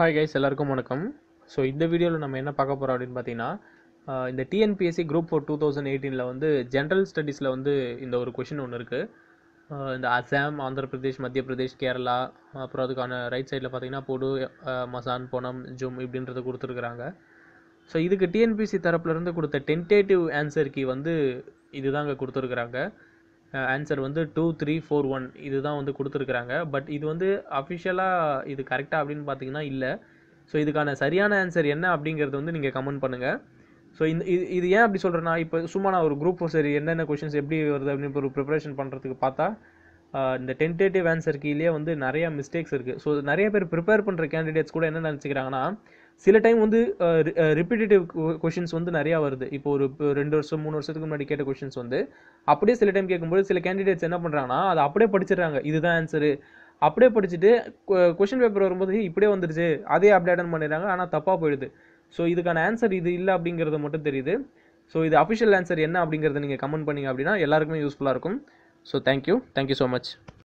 hi guys எல்லாருக்கும் வணக்கம் so இந்த வீடியோவில் நம்ம என்ன பார்க்க போகிறோம் அப்படின்னு பார்த்தீங்கன்னா ஆஹ் இந்த TNPSC group four two thousand எயிட்டீனில் வந்து ஜென்ரல் ஸ்டடீஸில் வந்து இந்த ஒரு கொஷின் ஒன்று இருக்குது இந்த அசாம் ஆந்திர பிரதேஷ் மத்திய பிரதேஷ் கேரளா அப்புறம் அதுக்கான ரைட் சைடில் பார்த்தீங்கன்னா பொடு ஆஹ் மசான் பொனம் ஜும் இப்படின்றத கொடுத்துருக்குறாங்க ஸோ இதுக்கு டிஎன்பிசி தரப்புலேருந்து கொடுத்த டென்டேட்டிவ் ஆன்சர் கீ வந்து இதுதாங்க கொடுத்துருக்குறாங்க ஆன்சர் வந்து டூ த்ரீ ஃபோர் ஒன் இதுதான் வந்து கொடுத்துருக்குறாங்க பட் இது வந்து அஃபிஷியலாக இது கரெக்டாக அப்படின்னு பார்த்தீங்கன்னா இல்லை ஸோ இதுக்கான சரியான ஆன்சர் என்ன அப்படிங்கிறது வந்து நீங்கள் கமெண்ட் பண்ணுங்கள் ஸோ இந்த இது இது ஏன் அப்படி சொல்கிறேன்னா இப்போ சும்மா நான் ஒரு குரூப் சரி என்னென்ன கொஷின்ஸ் எப்படி வருது அப்படின்னு இப்போ ஒரு ப்ரிப்பரேஷன் பண்ணுறதுக்கு பார்த்தா ஆஹ் இந்த டென்டேட்டிவ் ஆன்சர் கீழே வந்து நிறைய மிஸ்டேக்ஸ் இருக்குது ஸோ நிறைய பேர் ப்ரிப்பேர் பண்ணுற கேண்டிடேட்ஸ் கூட என்ன நினச்சிக்கிறாங்கன்னா சில டைம் வந்து ரிப்பீட்டேட்டிவ் கொஷின்ஸ் வந்து நிறையா வருது இப்போ ஒரு இப்போ ரெண்டு வருஷம் மூணு வருஷத்துக்கு முன்னாடி கேட்ட கொஷின்ஸ் வந்து அப்படியே சில டைம் கேட்கும்போது சில கேண்டிடேட்ஸ் என்ன பண்ணுறாங்கன்னா அதை அப்படியே படிச்சிடுறாங்க இதுதான் ஆன்சரு அப்படியே படிச்சுட்டு கொஷின் பேப்பர் வரும்போது "ஏய், இப்படியே வந்துருச்சு அதே அப்படியே அட்டன் பண்ணிடுறாங்க ஆனால் தப்பாக போயிடுது ஸோ இதுக்கான ஆன்சர் இது இல்லை அப்படிங்கிறது மட்டும் தெரியுது ஸோ இது அஃபிஷியல் ஆன்சர் என்ன அப்படிங்கிறத நீங்கள் கமெண்ட் பண்ணீங்க அப்படின்னா எல்லாருக்குமே யூஸ்ஃபுல்லாக இருக்கும் so thank you thank you so much